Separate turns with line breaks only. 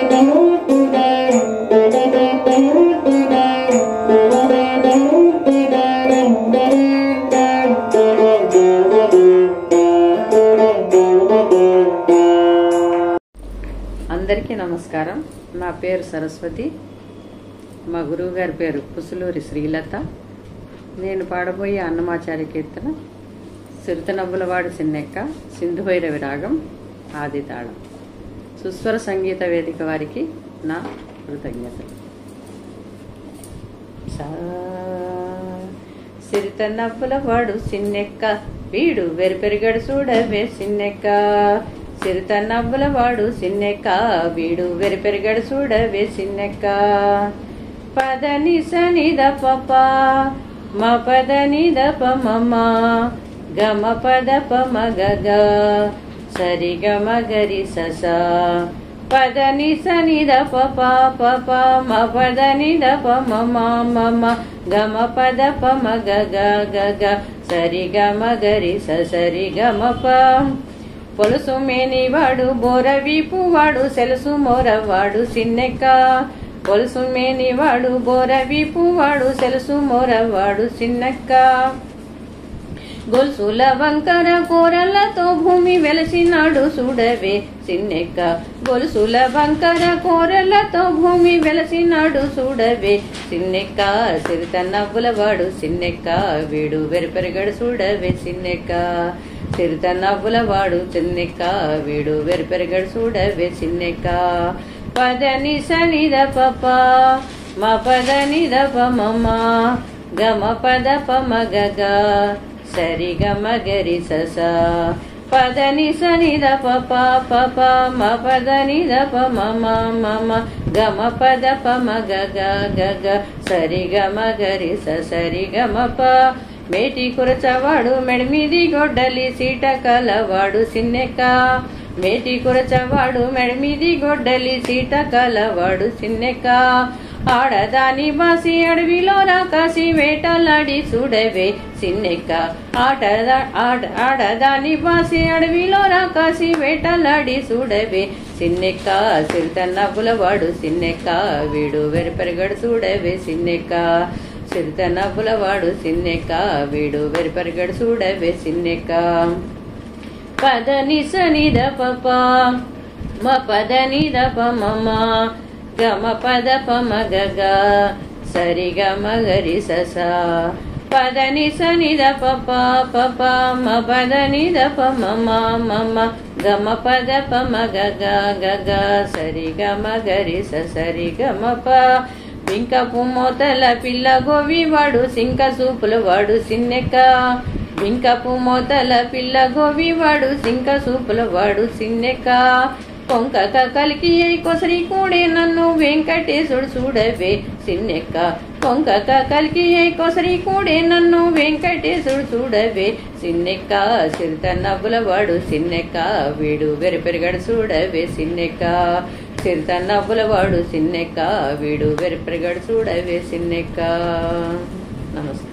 అందరికీ నమస్కారం నా పేరు సరస్వతి మా గురువు గారి పేరు కుసులూరి శ్రీలత నేను పాడబోయే అన్నమాచార్య కీర్తన సిరితనవ్వులవాడు సిన్నెక్క సింధుభైరవి రాగం ఆది తాళం సుస్వర సంగీత వేదిక వారికి నా కృతజ్ఞతలు సా సిరిత నవ్వుల వాడు సిన్నెక్క వీడు వెరిపెరిగడు చూడవే సిన్నెక్క సిరిత నవ్వుల వాడు సిన్నెక్క వీడు వెరిపెరిగడు చూడవే సిన్నెక్క పదని సనిద పప మ పదని దప మమ గమ పద పమ గగ సరి గమ గరి సస పదని సని ద ప ప మ పదని ద ప మమ మమ గమ పద పమ గగ గగ సరి గమ గరి స సరి గమ ప పొలుసు మేనివాడు బోరవీపు వాడు సెలుసు మోరవాడు సిన్నెక్క పొలుసు మేనివాడు బోరవీపు వాడు సెలుసు మోరవాడు సిన్నెక్క గొలుసుల వంకర కూరలతో భూమి వెలసినాడు చూడవే సిన్నెక్క గొలుసుల వంకర కూరలతో భూమి వెలసినాడు చూడవే సిన్నెక్క సిరిత నవ్వులవాడు సిన్నెక్క వీడు వెరిపెరగడు చూడవే సిన్నెక్క సిరిత నవ్వులవాడు సిన్నెక్క వీడు వెరిపెరగడు చూడవే సిన్నెక్క పదని సనిద పప మ పదని దప మమ గమ పద పమ గగ సరి గమ గరి సస పదని సని ద పప పప మ పదని ద ప మమ మమ గమ పద పమ గగ గగ సరి గమ గరి స సరి గమ ప మేటి కురచవాడు మెడమిది గొడ్డలి సీట కలవాడు సిన్నెక్క మేటి కురచవాడు మెడమిది గొడ్డలి సీట కలవాడు సిన్నెక్క ఆడదాని బాసి అడవిలో రాకాసి వేటలాడి చూడవే సిన్నెక్క ఆటద ఆడ ఆడదాని బాసి అడవిలో రాకాసి వేటలాడి చూడవే సిన్నెక్క సిరిత నవ్వులవాడు సిన్నెక్క వీడు వెరిపెరగడు చూడవే సిన్నెక్క సిరిత నవ్వులవాడు సిన్నెక్క వీడు వెరిపెరగడు చూడవే సిన్నెక్క పదని సనిద పప మ పదని దప మమ గమ పద పమ గగ సరి గమ గరి సస పదని సని ద పప పప మ పదని దప మమ మమ గమ పద పమ గగ గగ సరి గమ గరి స సరి గమ ప బింకపు మోతల పిల్ల గోవి వాడు సింక సూపుల వాడు సిన్నెక్క బింకపు మోతల పిల్ల గోవి వాడు సింక సూపుల వాడు సిన్నెక్క కొంకక కలికి అయి కొసరి కూడే నన్ను వెంకటేశుడు చూడవే సిన్నెక్క కొంకక కలికి అయి కొసరి కూడే నన్ను వెంకటేశుడు చూడవే సిన్నెక్క సిరిత నవ్వులవాడు సిన్నెక్క వీడు వెరిపెరగడు చూడవే సిన్నెక్క సిరిత నవ్వులవాడు సిన్నెక్క వీడు వెరిపెరగడు చూడవే సిన్నెక్క నమస్తే